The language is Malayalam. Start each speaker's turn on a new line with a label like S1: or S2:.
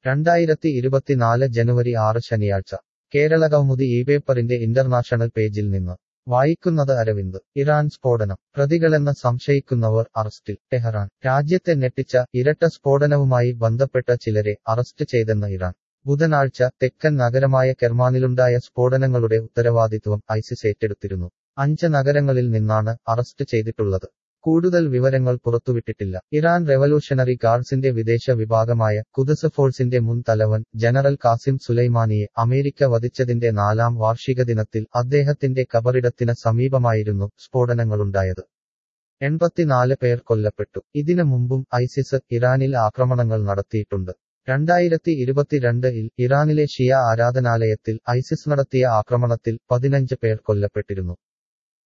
S1: രണ്ടായിരത്തി ഇരുപത്തിനാല് ജനുവരി ആറ് ശനിയാഴ്ച കേരളകൗമുദി ഈ പേപ്പറിന്റെ ഇന്റർനാഷണൽ പേജിൽ നിന്ന് വായിക്കുന്നത് അരവിന്ദ് ഇറാൻ സ്ഫോടനം പ്രതികളെന്ന് സംശയിക്കുന്നവർ അറസ്റ്റിൽ ടെഹറാൻ രാജ്യത്തെ ഞെട്ടിച്ച ഇരട്ട സ്ഫോടനവുമായി ബന്ധപ്പെട്ട ചിലരെ അറസ്റ്റ് ചെയ്തെന്ന് ഇറാൻ ബുധനാഴ്ച തെക്കൻ നഗരമായ കെർമാനിലുണ്ടായ സ്ഫോടനങ്ങളുടെ ഉത്തരവാദിത്വം ഐസിസ് ഏറ്റെടുത്തിരുന്നു അഞ്ച് നഗരങ്ങളിൽ നിന്നാണ് അറസ്റ്റ് ചെയ്തിട്ടുള്ളത് കൂടുതൽ വിവരങ്ങൾ പുറത്തുവിട്ടിട്ടില്ല ഇറാൻ റെവല്യൂഷണറി ഗാർഡ്സിന്റെ വിദേശ വിഭാഗമായ കുദസ് ഫോഴ്സിന്റെ മുൻ തലവൻ ജനറൽ കാസിം സുലൈമാനിയെ അമേരിക്ക വധിച്ചതിന്റെ നാലാം വാർഷിക ദിനത്തിൽ അദ്ദേഹത്തിന്റെ കബറിടത്തിന് സമീപമായിരുന്നു സ്ഫോടനങ്ങളുണ്ടായത് എൺപത്തിനാല് പേർ കൊല്ലപ്പെട്ടു ഇതിനു മുമ്പും ഐസിസ് ഇറാനിൽ ആക്രമണങ്ങൾ നടത്തിയിട്ടുണ്ട് രണ്ടായിരത്തി ഇരുപത്തിരണ്ടിൽ ഇറാനിലെ ഷിയ ആരാധനാലയത്തിൽ ഐസിസ് നടത്തിയ ആക്രമണത്തിൽ പതിനഞ്ച് പേർ കൊല്ലപ്പെട്ടിരുന്നു